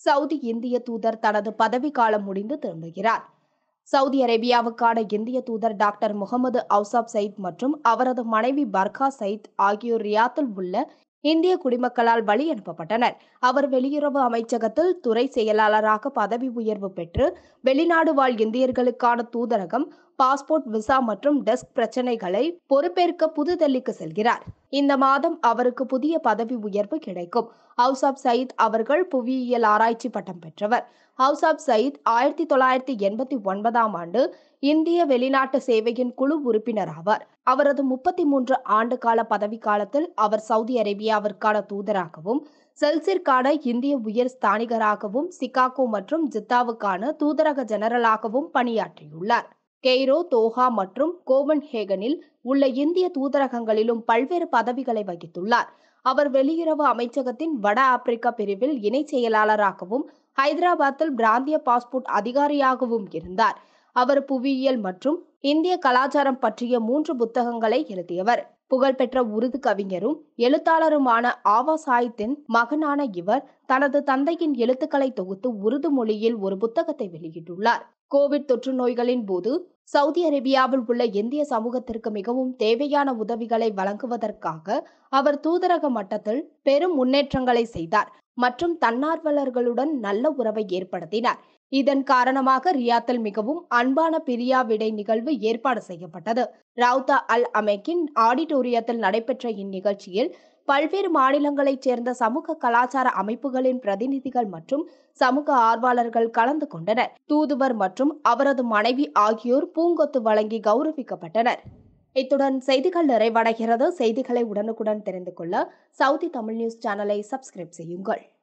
Saudi இந்திய தூதர் தனது பதவிக்காலம் முடிந்து திரும்புகிறார் சவுதி அரேபியாவுக்கான இந்திய தூதர் டாக்டர் முகமது அவுசாப் சயித் மற்றும் அவரது மனைவி பர்கா சயித் ஆகியோர் ரியாத்தில் உள்ள இந்திய குடிமக்களால் வழி அனுப்பப்பட்டனர் அவர் வெளியுறவு அமைச்சகத்தில் துறை செயலாளராக பதவி உயர்வு பெற்று வெளிநாடு வாழ் இந்தியர்களுக்கான தூதரகம் பாஸ்போர்ட் விசா மற்றும் டெஸ்க் பிரச்சனைகளை பொறுப்பேற்க புதுடெல்லிக்கு செல்கிறார் இந்த மாதம் அவருக்கு புதிய பதவி உயர்வு கிடைக்கும் ஹவுசாப் சயித் அவர்கள் புவியியல் ஆராய்ச்சி பட்டம் பெற்றவர் ஹவுசாப் சயித் ஆயிரத்தி தொள்ளாயிரத்தி எண்பத்தி ஒன்பதாம் ஆண்டு இந்திய வெளிநாட்டு சேவையின் குழு உறுப்பினர் ஆவார் அவரது முப்பத்தி மூன்று ஆண்டு கால பதவிக்காலத்தில் அவர் சவுதி அரேபியாவிற்கான தூதராகவும் செல்சிற்கான இந்திய உயர் ஸ்தானிகராகவும் சிகாகோ மற்றும் ஜித்தாவுக்கான தூதரக ஜெனரலாகவும் பணியாற்றியுள்ளார் கெய்ரோ தோஹா மற்றும் கோவன்ஹேகனில் உள்ள இந்திய தூதரகங்களிலும் பல்வேறு பதவிகளை வகித்துள்ளார் அவர் வெளியுறவு அமைச்சகத்தின் வட ஆப்பிரிக்கா பிரிவில் இணை செயலாளராகவும் ஹைதராபாத்தில் பிராந்திய பாஸ்போர்ட் அதிகாரியாகவும் இருந்தார் அவர் புவியியல் மற்றும் இந்திய கலாச்சாரம் பற்றிய மூன்று புத்தகங்களை எழுதியவர் புகழ்பெற்ற உருது கவிஞரும் எழுத்தாளருமான ஆவா சாயித்தின் மகனான இவர் தனது தந்தையின் எழுத்துக்களை தொகுத்து உருது மொழியில் ஒரு புத்தகத்தை வெளியிட்டுள்ளார் கோவிட் தொற்று நோய்களின் போது சவுதி அரேபியாவில் உள்ள இந்திய சமூகத்திற்கு மிகவும் தேவையான உதவிகளை வழங்குவதற்காக அவர் தூதரக மட்டத்தில் பெரும் முன்னேற்றங்களை செய்தார் மற்றும் தன்னார்வலர்களுடன் நல்ல உறவை ஏற்படுத்தினார் இதன் காரணமாக ரியாத்தில் மிகவும் அன்பான பிரியா விடை நிகழ்வு ஏற்பாடு செய்யப்பட்டது ரவுதா அல் அமெக்கின் ஆடிட்டோரியத்தில் நடைபெற்ற இந்நிகழ்ச்சியில் பல்வேறு மாநிலங்களைச் சேர்ந்த சமூக கலாச்சார அமைப்புகளின் பிரதிநிதிகள் மற்றும் சமூக ஆர்வலர்கள் கலந்து கொண்டனர் தூதுவர் மற்றும் அவரது மனைவி ஆகியோர் பூங்கொத்து வழங்கி கௌரவிக்கப்பட்டனர் இத்துடன் செய்திகள் நிறைவடைகிறது செய்திகளை உடனுக்குடன் தெரிந்து கொள்ள சவுதி தமிழ் நியூஸ் சேனலை சப்ஸ்கிரைப் செய்யுங்கள்